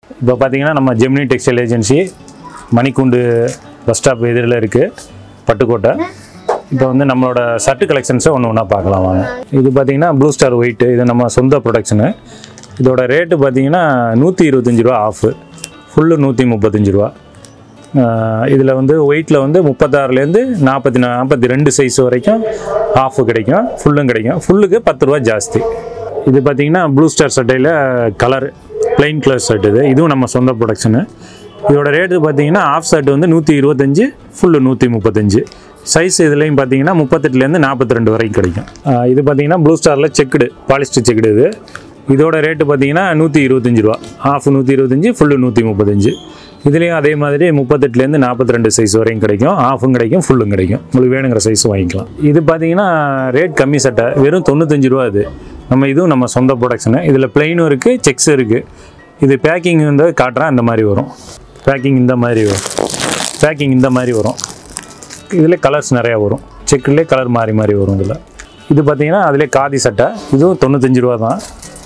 இப்போ பார்த்தீங்கன்னா நம்ம ஜெமினி டெக்ஸ்டைல் ஏஜென்சி மணிக்கூண்டு பஸ் ஸ்டாப் எதிரில் இருக்குது பட்டுக்கோட்டை இப்போ வந்து நம்மளோட சர்ட் கலெக்ஷன்ஸை ஒன்று ஒன்றா பார்க்கலாம் வாங்க இது பார்த்தீங்கன்னா ப்ளூ ஸ்டார் ஒயிட்டு இது நம்ம சொந்த ப்ரொடக்ஷனு இதோட ரேட்டு பார்த்தீங்கன்னா நூற்றி இருபத்தஞ்சி ரூபா ஆஃபு ஃபுல்லு நூற்றி முப்பத்தஞ்சு ரூபா இதில் வந்து ஒயிட்டில் வந்து முப்பத்தாறுலேருந்து நாற்பத்தி நாற்பத்தி ரெண்டு சைஸ் வரைக்கும் ஆஃபு கிடைக்கும் ஃபுல்லும் கிடைக்கும் ஃபுல்லுக்கு பத்து ரூபா ஜாஸ்தி இது பார்த்தீங்கன்னா ப்ளூ ஸ்டார் சட்டையில் கலர் plain கலர் ஷர்ட் இது இதுவும் நம்ம சொந்த ப்ரொடக்ஷனு இதோட ரேட்டு பார்த்தீங்கன்னா ஆஃப் ஷர்ட் வந்து நூற்றி இருபத்தஞ்சி ஃபுல்லு நூற்றி முப்பத்தஞ்சு சைஸ் இதுலேயும் பார்த்தீங்கன்னா முப்பத்தெட்டுலேருந்து நாற்பத்தி ரெண்டு வரைக்கும் கிடைக்கும் ஆஹ் இது பார்த்தீங்கன்னா ப்ளூ ஸ்டாரில் செக்குடு பாலிஸ்டர் செக்குடு இது இதோட ரேட்டு பார்த்தீங்கன்னா நூற்றி இருபத்தஞ்சி ரூபா ஆஃப் நூற்றி இருபத்தஞ்சி ஃபுல்லு நூற்றி முப்பத்தஞ்சு இதுலேயும் அதே மாதிரி முப்பத்தெட்டுலேருந்து நாற்பத்தி ரெண்டு சைஸ் வரையும் கிடைக்கும் ஆஃபும் கிடைக்கும் ஃபுல்லும் கிடைக்கும் உங்களுக்கு வேணுங்கிற சைஸ் வாங்கிக்கலாம் இது பார்த்தீங்கன்னா ரேட் கம்மி சட்டை வெறும் தொண்ணூத்தஞ்சு ரூபா இது நம்ம இதுவும் நம்ம சொந்த ப்ரொடக்ஷனு இதில் பிளெயினும் இருக்குது செக்ஸும் இருக்குது இது பேக்கிங் வந்து காட்டுறேன் இந்த மாதிரி வரும் பேக்கிங் இந்த மாதிரி வரும் பேக்கிங் இந்த மாதிரி வரும் இதில் கலர்ஸ் நிறையா வரும் செக்குலேயே கலர் மாறி மாறி வரும் இதில் இது பார்த்தீங்கன்னா அதிலே காதி சட்டை இதுவும் தொண்ணூத்தஞ்சு ரூபா தான்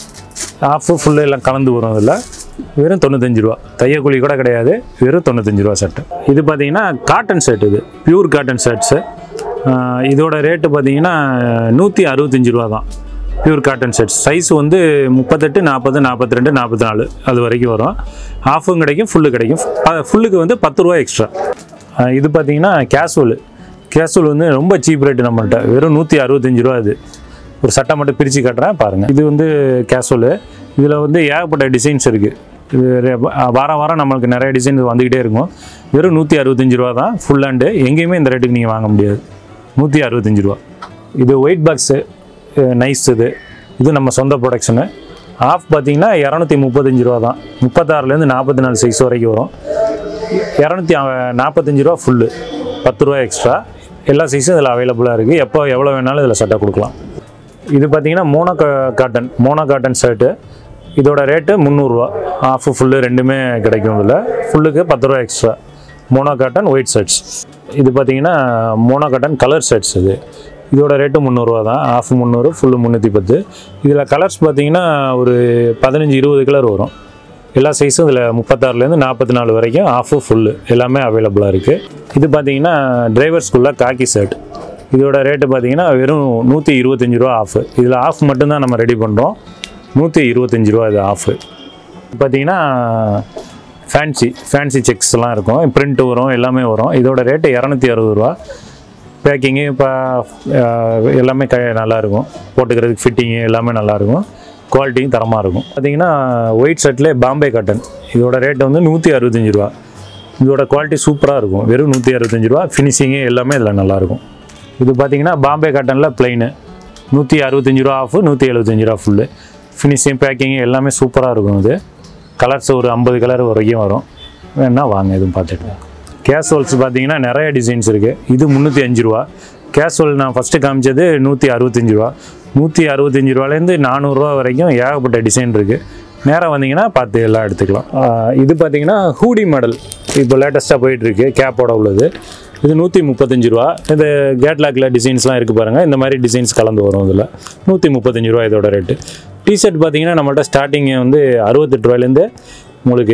ஆஃபு ஃபுல்லு எல்லாம் கலந்து வரும் இதில் வெறும் தொண்ணூத்தஞ்சு ரூபா தையக்கூலி கூட கிடையாது வெறும் தொண்ணூத்தஞ்சு ரூபா சட்டை இது பார்த்தீங்கன்னா காட்டன் ஷர்ட் இது பியூர் காட்டன் ஷர்ட்ஸு இதோட ரேட்டு பார்த்தீங்கன்னா நூற்றி அறுபத்தஞ்சு ரூபா தான் பியூர் காட்டன் ஷர்ட்ஸ் சைஸ் வந்து முப்பத்தெட்டு நாற்பது நாற்பத்தி ரெண்டு நாற்பத்தி நாலு அது வரைக்கும் வரும் ஹாஃபும் கிடைக்கும் ஃபுல்லு கிடைக்கும் ஃபுல்லுக்கு வந்து பத்து ரூபா எக்ஸ்ட்ரா இது பார்த்தீங்கன்னா கேஷுவல் கேஷுவல் வந்து ரொம்ப சீப் ரேட்டு நம்மள்ட்ட வெறும் நூற்றி அறுபத்தஞ்சு ரூபா இது ஒரு சட்டை மட்டும் பிரித்து காட்டுறேன் பாருங்கள் இது வந்து கேஷுவலு இதில் வந்து ஏகப்பட்ட டிசைன்ஸ் இருக்குது இது ரெ- வாரம் வாரம் நம்மளுக்கு நிறைய டிசைன் வந்துக்கிட்டே இருக்கும் வெறும் நூற்றி அறுபத்தஞ்சு ரூபா தான் ஃபுல் ஹேண்டு எங்கேயுமே இந்த ரேட்டுக்கு நீங்கள் வாங்க முடியாது நூற்றி அறுபத்தஞ்சு ரூபா இது ஒயிட் பாக்ஸு நைஸ் இது இது நம்ம சொந்த ப்ரொடக்ஷனு ஆஃப் பார்த்தீங்கன்னா இரநூத்தி முப்பத்தஞ்சு ரூபா தான் முப்பத்தாறுலேருந்து நாற்பத்தி நாலு சைஸ் வரைக்கும் வரும் இரநூத்தி நாற்பத்தஞ்சு ரூபா ஃபுல்லு பத்து ரூபா எக்ஸ்ட்ரா எல்லா சைஸும் இதில் அவைலபிளாக இருக்குது எப்போ எவ்வளோ வேணாலும் இதில் சட்டை கொடுக்கலாம் இது பார்த்தீங்கன்னா mono cotton mono cotton shirt இதோட ரேட்டு முந்நூறுரூவா ஆஃபு ஃபுல்லு ரெண்டுமே கிடைக்கும் இதில் ஃபுல்லுக்கு பத்து ரூபா extra mono cotton white shirts இது பார்த்தீங்கன்னா மோனோ காட்டன் கலர் ஷர்ட்ஸ் இது இதோட ரேட்டு முந்நூறுரூவா தான் ஆஃப் முந்நூறு ஃபுல்லு முந்நூற்றி பத்து இதில் கலர்ஸ் பார்த்தீங்கன்னா ஒரு பதினஞ்சு இருபது கலர் வரும் எல்லா சைஸும் இதில் முப்பத்தாறுலேருந்து நாற்பத்தி நாலு வரைக்கும் ஆஃபு ஃபுல்லு எல்லாமே அவைலபிளாக இருக்குது இது பார்த்தீங்கன்னா டிரைவர் ஸ்கூலில் காக்கி ஷர்ட் இதோட ரேட்டு பார்த்தீங்கன்னா வெறும் நூற்றி இருபத்தஞ்சி ரூபா ஆஃபு இதில் ஆஃப் மட்டும்தான் நம்ம ரெடி பண்ணுறோம் நூற்றி இருபத்தஞ்சி ரூபா இது ஆஃபு பார்த்தீங்கன்னா ஃபேன்சி ஃபேன்சி செக்ஸ்லாம் இருக்கும் பிரிண்ட் வரும் எல்லாமே வரும் இதோட ரேட்டு இரநூத்தி அறுபது ரூபா பேக்கிங்கு இப்போ எல்லாமே க நல்லாயிருக்கும் போட்டுக்கிறதுக்கு ஃபிட்டிங்கு எல்லாமே நல்லாயிருக்கும் குவாலிட்டியும் தரமாக இருக்கும் பார்த்தீங்கன்னா ஒயிட் ஷர்ட்லேயே பாம்பே காட்டன் இதோட ரேட்டு வந்து நூற்றி அறுபத்தஞ்சி ரூபா இதோட குவாலிட்டி சூப்பராக இருக்கும் வெறும் நூற்றி அறுபத்தஞ்சி ரூபா ஃபினிஷிங்கு எல்லாமே இதில் நல்லாயிருக்கும் இது பார்த்தீங்கன்னா பாம்பே காட்டனில் பிளைனு நூற்றி அறுபத்தஞ்சி ரூபா ஆஃபு நூற்றி எழுபத்தஞ்சி ரூபா ஃபுல்லு ஃபினிஷிங் பேக்கிங் எல்லாமே சூப்பராக இருக்கும் இது கலர்ஸ் ஒரு ஐம்பது கலர் வரைக்கும் வரும் வேணா வாங்க எதுவும் பார்த்துட்டு கேஸ்வல்ஸ் பார்த்தீங்கன்னா நிறைய டிசைன்ஸ் இருக்குது இது முந்நூற்றி அஞ்சு ரூபா கேஸ்வல் நான் ஃபஸ்ட்டு காமிச்சது நூற்றி அறுபத்தஞ்சி ரூபா நூற்றி அறுபத்தஞ்சி ரூபாலேருந்து நானூறுரூவா வரைக்கும் ஏகப்பட்ட டிசைன் இருக்குது நேராக வந்தீங்கன்னா பார்த்து எல்லாம் எடுத்துக்கலாம் ஆஹ் இது பார்த்தீங்கன்னா ஹூடி மாடல் இப்போ லேட்டஸ்ட்டாக போயிட்டுருக்கு கேப்போட உள்ளது இது நூற்றி முப்பத்தஞ்சு ரூபா இந்த கேட்லாக்ல டிசைன்ஸ்லாம் இருக்குது பாருங்கள் இந்த மாதிரி டிசைன்ஸ் கலந்து வரும் இதில் நூற்றி முப்பத்தஞ்சு ரூபா இதோட ரேட்டு டிஷர்ட் பார்த்தீங்கன்னா நம்மள்ட்ட ஸ்டார்டிங் வந்து அறுபத்தெட்டு ரூபாயிலேருந்து உங்களுக்கு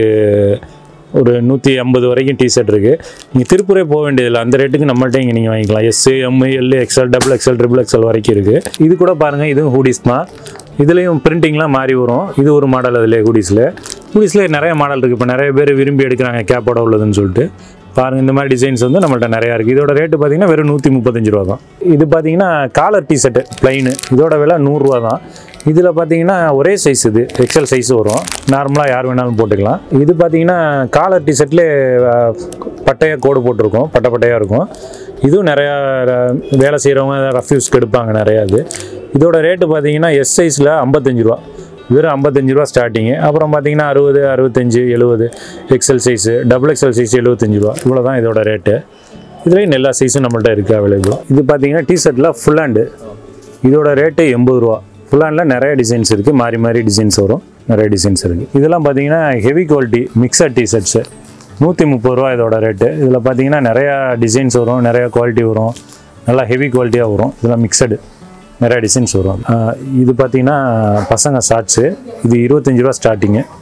ஒரு நூற்றி ஐம்பது வரைக்கும் டிஷர்ட் இருக்குது நீங்கள் திருப்பூரே போக வேண்டியதில்லை அந்த ரேட்டுக்கு நம்மள்ட்ட இங்கே நீங்கள் வாங்கிக்கலாம் S M L XL double XL triple XL வரைக்கும் இருக்குது இது கூட பாருங்கள் இதுவும் ஹூடிஸ் தான் இதுலேயும் பிரிண்டிங்லாம் மாறி வரும் இது ஒரு மாடல் அதில் ஹூடிஸில் ஹூடிஸில் நிறைய மாடல் இருக்குது இப்போ நிறைய பேர் விரும்பி எடுக்கிறாங்க கேப்போட உள்ளதுன்னு சொல்லிட்டு பாருங்கள் இந்த மாதிரி டிசைன்ஸ் வந்து நம்மள்ட்ட நிறையா இருக்குது இதோட ரேட்டு பார்த்தீங்கன்னா வெறும் நூற்றி முப்பத்தஞ்சு ரூபா தான் இது பார்த்தீங்கன்னா காலர் டிஷர்ட்டு ப்ளைனு இதோட விலை நூறுரூவா தான் இதில் பார்த்தீங்கன்னா ஒரே சைஸ் இது எக்ஸல் சைஸ் வரும் நார்மலாக யார் வேணாலும் போட்டுக்கலாம் இது பார்த்தீங்கன்னா காலர் டிஷர்ட்லேயே பட்டையாக கோடு போட்டிருக்கும் பட்டை பட்டையாக இருக்கும் இதுவும் நிறையா ர- வேலை செய்கிறவங்க ரஃப்யூஸ்க்கு எடுப்பாங்க நிறையா இது இதோட ரேட்டு பார்த்தீங்கன்னா எஸ் சைஸில் ஐம்பத்தஞ்சு ரூபா வெறும் ஐம்பத்தஞ்சு ரூபா ஸ்டார்டிங்கு அப்புறம் பார்த்தீங்கன்னா அறுபது அறுபத்தஞ்சு எழுபது XL size double XL size எழுபத்தஞ்சு ரூபா இவ்வளோ தான் இதோட ரேட்டு இதுலேயும் எல்லா சைஸும் நம்மள்ட்ட இருக்குது அவைலபிள் இது பார்த்தீங்கன்னா டிஷர்ட்டில் ஃபுல் ஹேண்டு இதோட ரேட்டு எண்பது ரூபா ஃபுல் ஹேண்டில் நிறைய டிசைன்ஸ் இருக்குது மாறி மாறி டிசைன்ஸ் வரும் நிறைய டிசைன்ஸ் இருக்குது இதெல்லாம் பார்த்தீங்கன்னா ஹெவி குவாலிட்டி மிக்சர் டிஷர்ட்ஸு நூற்றி முப்பது ரூபா இதோட ரேட்டு இதில் பார்த்தீங்கன்னா நிறையா டிசைன்ஸ் வரும் நிறையா குவாலிட்டி வரும் நல்லா ஹெவி குவாலிட்டியாக வரும் இதெல்லாம் மிக்சடு நிறையா டிசைன்ஸ் வரும் ஆஹ் இது பார்த்தீங்கன்னா பசங்க ஷார்ட்ஸு இது இருபத்தஞ்சி ரூபா ஸ்டார்டிங்கு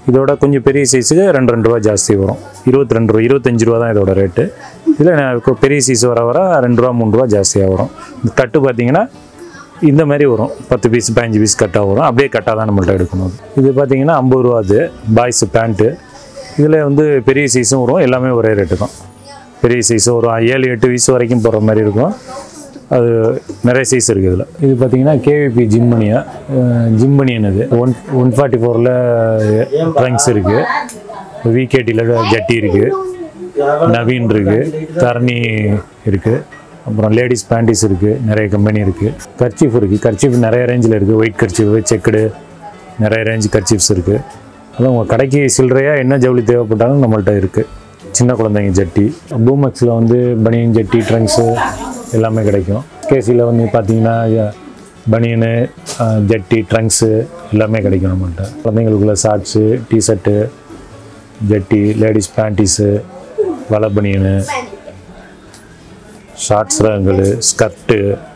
இதோட கொஞ்சம் பெரிய சைஸுக்கு ரெண்டு ரெண்டு ரூபா ஜாஸ்தி வரும் இருபத்தி ரெண்டு ரூபா இருபத்தஞ்சு ரூபா தான் இதோட ரேட்டு இதில் பெரிய சைஸ் வர வர ரெண்டு ரூபா மூணு ரூபா ஜாஸ்தியாக வரும் இந்த கட்டு பார்த்தீங்கன்னா இந்த மாதிரி வரும் பத்து பீஸ் பதினஞ்சு பீஸ் கட்டாக வரும் அப்படியே கட்டாக தான் நம்மள்ட்ட எடுக்கணும் இது பார்த்தீங்கன்னா ஐம்பது ரூபா அது பாய்ஸ் பேண்ட்டு இதில் வந்து பெரிய சைஸும் வரும் எல்லாமே ஒரே ரேட்டு தான் பெரிய சைஸும் வரும் ஏழு எட்டு வயசு வரைக்கும் போகிற மாதிரி இருக்கும் அது நிறைய சைஸ் இருக்குது இதில் இது பார்த்தீங்கன்னா கேவிபி ஜிம்மனியா ஜிம்மனியன் இது ஒன் ஒன் ஃபார்ட்டி ஃபோரில் ட்ரங்க்ஸ் இருக்குது விகேடியில் ஜட்டி இருக்குது நவீன் இருக்குது தரணி இருக்குது அப்புறம் லேடிஸ் பேண்டிஸ் இருக்குது நிறைய கம்பெனி இருக்குது கர்ச்சீஃப் இருக்குது கர்ச்சீஃப் நிறைய ரேஞ்சில் இருக்குது ஒயிட் கர்ச்சீஃப் செக்குடு நிறைய ரேஞ்ச் கர்ச்சீஃப்ஸ் இருக்குது அதான் உங்கள் கடைக்கு சில்லறையாக என்ன ஜவுளி தேவைப்பட்டாலும் நம்மள்ட்ட இருக்குது சின்ன குழந்தைங்க ஜட்டி பூமக்ஸில் வந்து பனியன் ஜட்டி ட்ரங்க்ஸு எல்லாமே கிடைக்கும் கேசியில் வந்து பார்த்தீங்கன்னா பனியனு ஜட்டி ட்ரங்க்ஸு எல்லாமே கிடைக்கும் நம்மள்ட்ட குழந்தைங்களுக்குள்ள ஷார்ட்ஸு டிஷர்ட்டு ஜட்டி லேடிஸ் பேண்டீஸு வலை பனியனு ஷார்ட்ஸ் ரகங்கள் ஸ்கர்ட்டு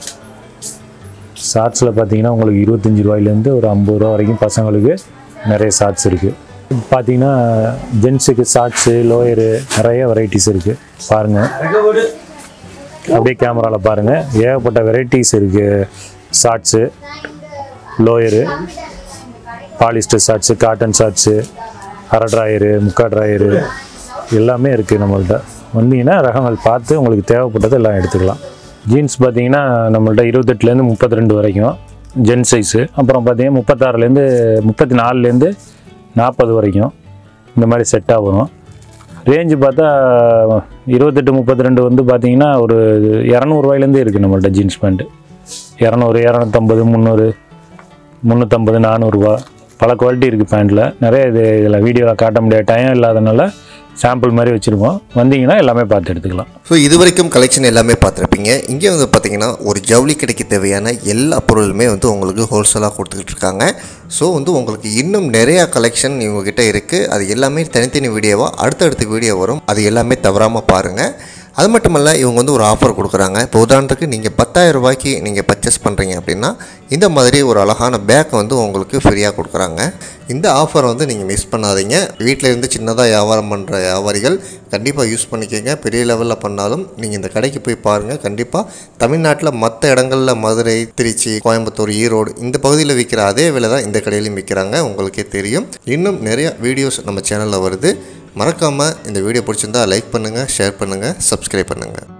ஷார்ட்ஸில் பார்த்தீங்கன்னா உங்களுக்கு இருபத்தஞ்சி ரூபாயிலேருந்து ஒரு ஐம்பது ரூபா வரைக்கும் பசங்களுக்கு நிறைய ஷார்ட்ஸ் இருக்குது பார்த்தீங்கன்னா ஜென்ஸுக்கு ஷார்ட்ஸு லோயரு நிறைய வெரைட்டிஸ் இருக்குது பாருங்கள் அப்படியே கேமராவில் பாருங்கள் ஏகப்பட்ட வெரைட்டிஸ் இருக்குது shorts lower polyester shorts cotton shorts அரை ட்ராயரு முக்கா ட்ராயரு எல்லாமே இருக்குது நம்மள்ட்ட வந்தீங்கன்னா ரகங்கள் பார்த்து உங்களுக்கு தேவைப்பட்டதை எல்லாம் எடுத்துக்கலாம் ஜீன்ஸ் பார்த்தீங்கன்னா நம்மள்ட்ட இருபத்தெட்டுலேருந்து முப்பத்தி ரெண்டு வரைக்கும் ஜென் சைஸு அப்புறம் பார்த்தீங்கன்னா முப்பத்தாறுலேருந்து முப்பத்தி நாலுலேருந்து நாற்பது வரைக்கும் இந்த மாதிரி செட்டாக வரும் ரேஞ்சு பார்த்தா இருபத்தெட்டு முப்பத்தி ரெண்டு வந்து பார்த்தீங்கன்னா ஒரு இரநூறுவாயிலேருந்தே இருக்குது நம்மள்ட்ட ஜீன்ஸ் பேண்ட்டு இரநூறு இரநூத்தம்பது முந்நூறு முந்நூற்றம்பது நானூறுரூவா பல குவாலிட்டி இருக்குது பேண்ட்டில் நிறைய இது இதில் வீடியோவில் காட்ட முடியாத டைம் இல்லாதனால சாம்பிள் மாதிரி வச்சுருப்போம் வந்தீங்கன்னா எல்லாமே பார்த்து எடுத்துக்கலாம் ஸோ இது வரைக்கும் கலெக்ஷன் எல்லாமே பார்த்துருப்பீங்க இங்கே வந்து பார்த்தீங்கன்னா ஒரு ஜவுளி கடைக்கு தேவையான எல்லா பொருளுமே வந்து உங்களுக்கு ஹோல்சேலாக கொடுத்துக்கிட்டு இருக்காங்க ஸோ வந்து உங்களுக்கு இன்னும் நிறையா கலெக்ஷன் இவங்ககிட்ட இருக்குது அது எல்லாமே தனித்தனி வீடியோவாக அடுத்தடுத்த வீடியோ வரும் அது எல்லாமே தவறாமல் பாருங்கள் அது மட்டும் இல்லை இவங்க வந்து ஒரு ஆஃபர் கொடுக்குறாங்க இப்போ உதாரணத்துக்கு நீங்கள் பத்தாயிரம் ரூபாய்க்கு நீங்கள் பர்ச்சேஸ் பண்ணுறீங்க அப்படின்னா இந்த மாதிரி ஒரு அழகான பேக் வந்து உங்களுக்கு ஃப்ரீயாக கொடுக்குறாங்க இந்த ஆஃபர் வந்து நீங்கள் மிஸ் பண்ணாதீங்க வீட்டில் இருந்து சின்னதாக வியாபாரம் பண்ணுற வியாபாரிகள் கண்டிப்பாக யூஸ் பண்ணிக்கோங்க பெரிய லெவலில் பண்ணாலும் நீங்கள் இந்த கடைக்கு போய் பாருங்கள் கண்டிப்பாக தமிழ்நாட்டில் மற்ற இடங்களில் மதுரை திருச்சி கோயம்புத்தூர் ஈரோடு இந்த பகுதியில் விற்கிற அதே விலை தான் இந்த கடையிலையும் விற்கிறாங்க உங்களுக்கே தெரியும் இன்னும் நிறைய வீடியோஸ் நம்ம சேனலில் வருது மறக்காமல் இந்த வீடியோ பிடிச்சிருந்தா லைக் பண்ணுங்கள் ஷேர் பண்ணுங்கள் சப்ஸ்கிரைப் பண்ணுங்கள்